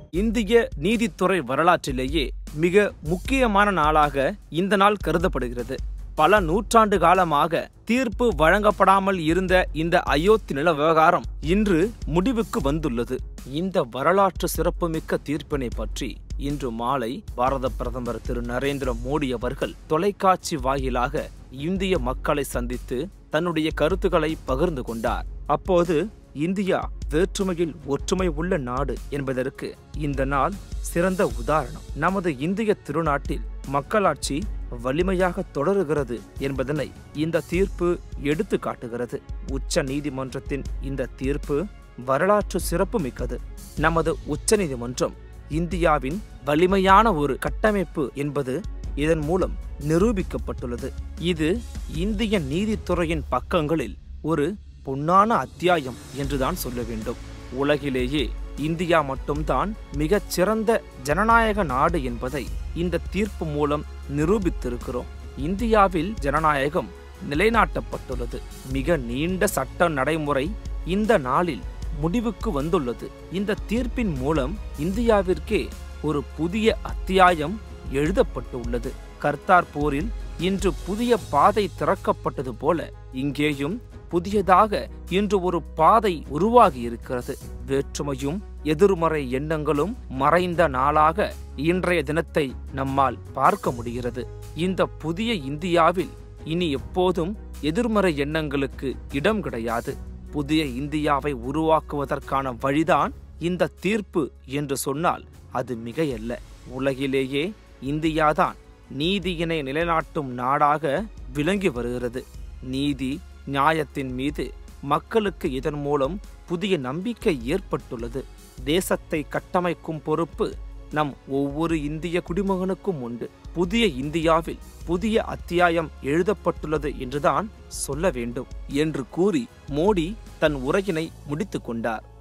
இந்திய நீதித்துறை வரலாற்றிலேயே மிக முக்கியமான நாளாக இந்த நாள் கருதப்படுகிறது பல நூற்றாண்டு காலமாக தீர்ப்பு வழங்கப்படாமல் இருந்த இந்த அயோத்தி நில விவகாரம் இன்று முடிவுக்கு வந்துள்ளது இந்த வரலாற்று சிறப்புமிக்க தீர்ப்பினை பற்றி இன்று மாலை பாரத பிரதமர் திரு நரேந்திர மோடி அவர்கள் தொலைக்காட்சி வாயிலாக இந்திய மக்களை சந்தித்து தன்னுடைய கருத்துக்களை பகிர்ந்து கொண்டார் அப்போது இந்தியா வேற்றுமையில் ஒற்றுமை உள்ள நாடு என்பதற்கு இந்த நாள் சிறந்த உதாரணம் நமது இந்திய திருநாட்டில் மக்களாட்சி வலிமையாக தொடருகிறது என்பதனை இந்த தீர்ப்பு எடுத்து காட்டுகிறது உச்ச நீதிமன்றத்தின் இந்த தீர்ப்பு வரலாற்று சிறப்பு மிக்கது நமது உச்ச நீதிமன்றம் இந்தியாவின் வலிமையான ஒரு கட்டமைப்பு என்பது இதன் மூலம் நிரூபிக்கப்பட்டுள்ளது இது இந்திய நீதித்துறையின் பக்கங்களில் ஒரு பொன்னான அத்தியாயம் என்றுதான் சொல்ல வேண்டும் உலகிலேயே இந்தியா மட்டும்தான் மிகச் சிறந்த ஜனநாயக நாடு என்பதை இந்த தீர்ப்பு மூலம் நிரூபித்திருக்கிறோம் இந்தியாவில் ஜனநாயகம் நிலைநாட்டப்பட்டுள்ளது மிக நீண்ட சட்ட நடைமுறை இந்த நாளில் முடிவுக்கு வந்துள்ளது இந்த தீர்ப்பின் மூலம் இந்தியாவிற்கே ஒரு புதிய அத்தியாயம் எழுதப்பட்டுள்ளது கர்த்தார் போரில் இன்று புதிய பாதை திறக்கப்பட்டது போல இங்கேயும் புதியதாக இன்று ஒரு பாதை உருவாகி இருக்கிறது வேற்றுமையும் எதிர்மறை எண்ணங்களும் மறைந்த நாளாக இன்றைய தினத்தை நம்மால் பார்க்க முடிகிறது இந்த புதிய இந்தியாவில் இனி எப்போதும் எதிர்மறை எண்ணங்களுக்கு இடம் கிடையாது புதிய இந்தியாவை உருவாக்குவதற்கான வழிதான் இந்த தீர்ப்பு என்று சொன்னால் அது மிகையல்ல உலகிலேயே இந்தியாதான் நீதியினை நிலைநாட்டும் நாடாக விளங்கி வருகிறது நீதி நியாயத்தின் மீது மக்களுக்கு இதன் மூலம் புதிய நம்பிக்கை ஏற்பட்டுள்ளது தேசத்தை கட்டமைக்கும் பொறுப்பு நம் ஒவ்வொரு இந்திய குடிமகனுக்கும் உண்டு புதிய இந்தியாவில் புதிய அத்தியாயம் எழுதப்பட்டுள்ளது என்றுதான் சொல்ல வேண்டும் என்று கூறி மோடி தன் உரையினை முடித்துக் கொண்டார்